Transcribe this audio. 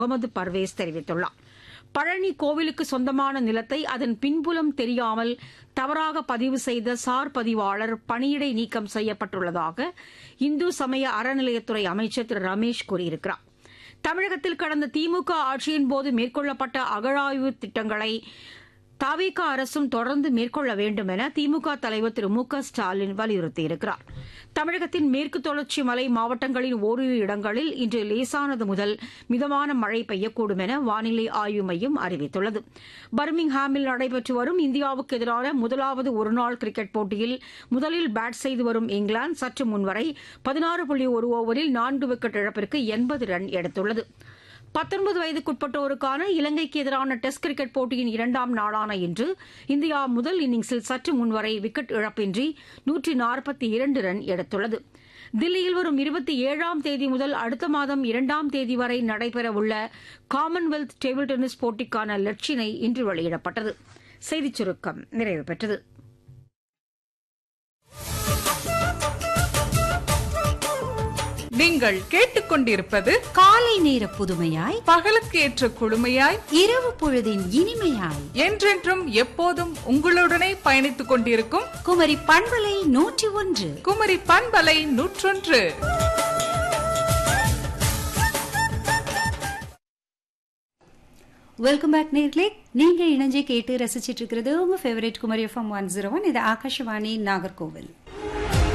முகமது பர்வேஸ் தெரிவித்துள்ளார் பழனி கோவிலுக்கு சொந்தமான நிலத்தை அதன் பின்புலம் தெரியாமல் தவறாக பதிவு செய்த சார் பதிவாளர் பணியிடை நீக்கம் செய்யப்பட்டுள்ளதாக இந்து சமய அறநிலையத்துறை அமைச்சர் திரு ரமேஷ் கூறியிருக்கிறார் தமிழகத்தில் கடந்த திமுக ஆட்சியின் போது மேற்கொள்ளப்பட்ட அகழாய்வு திட்டங்களை தவிக அரசும் தொடர்ந்து மேற்கொள்ள வேண்டும் என திமுக தலைவர் திரு மு க ஸ்டாலின் வலியுறுத்தியிருக்கிறார் தமிழகத்தின் மேற்கு தொடர்ச்சி மலை மாவட்டங்களின் ஓரிரு இடங்களில் இன்று லேசானது முதல் மிதமான மழை பெய்யக்கூடும் என வானிலை ஆய்வு மையம் அறிவித்துள்ளது பர்மிங்ஹாமில் நடைபெற்று வரும் இந்தியாவுக்கு எதிரான முதலாவது ஒருநாள் கிரிக்கெட் போட்டியில் முதலில் பேட் செய்து வரும் இங்கிலாந்து சற்று முன்வரை பதினாறு புள்ளி ஒரு ஓவரில் நான்கு விக்கெட் இழப்பிற்கு எண்பது ரன் எடுத்துள்ளது பத்தொன்பது வயதுக்குட்பட்டோருக்கான இலங்கைக்கு எதிரான டெஸ்ட் கிரிக்கெட் போட்டியின் இரண்டாம் நாளான இன்று இந்தியா முதல் இன்னிங்ஸில் சற்று முன்வரை விக்கெட் இழப்பின்றி நூற்றி நாற்பத்தி இரண்டு ரன் எடுத்துள்ளது தில்லியில் வரும் இருபத்தி ஏழாம் தேதி முதல் அடுத்த மாதம் இரண்டாம் தேதி வரை நடைபெறவுள்ள காமன்வெல்த் டேபிள் டென்னிஸ் போட்டிக்கான லட்சினை இன்று வெளியிடப்பட்டது செய்திச் சுருக்கம் நிறைவு பெற்றது நீங்கள் கேட்டுக்கொண்டிருப்பது காலை நேர புதுமையாய் பகலுக்கு ஏற்ற குழுமையாய் இரவு பொழுதின் இனிமையாய் என்றென்றும் எப்போதும் உங்களுடனே பயணித்துக் கொண்டிருக்கும் குமரி பண்பலை நூற்றி ஒன்று குமரி பண்பலை நூற்றொன்று வெல்கம் பேக் நேர்களே நீங்க இணைஞ்சு கேட்டு ரசிச்சிட்டு இருக்கிறது உங்க favourite Kumari FM one zero one இது ஆகாஷவாணி நாகர்கோவில்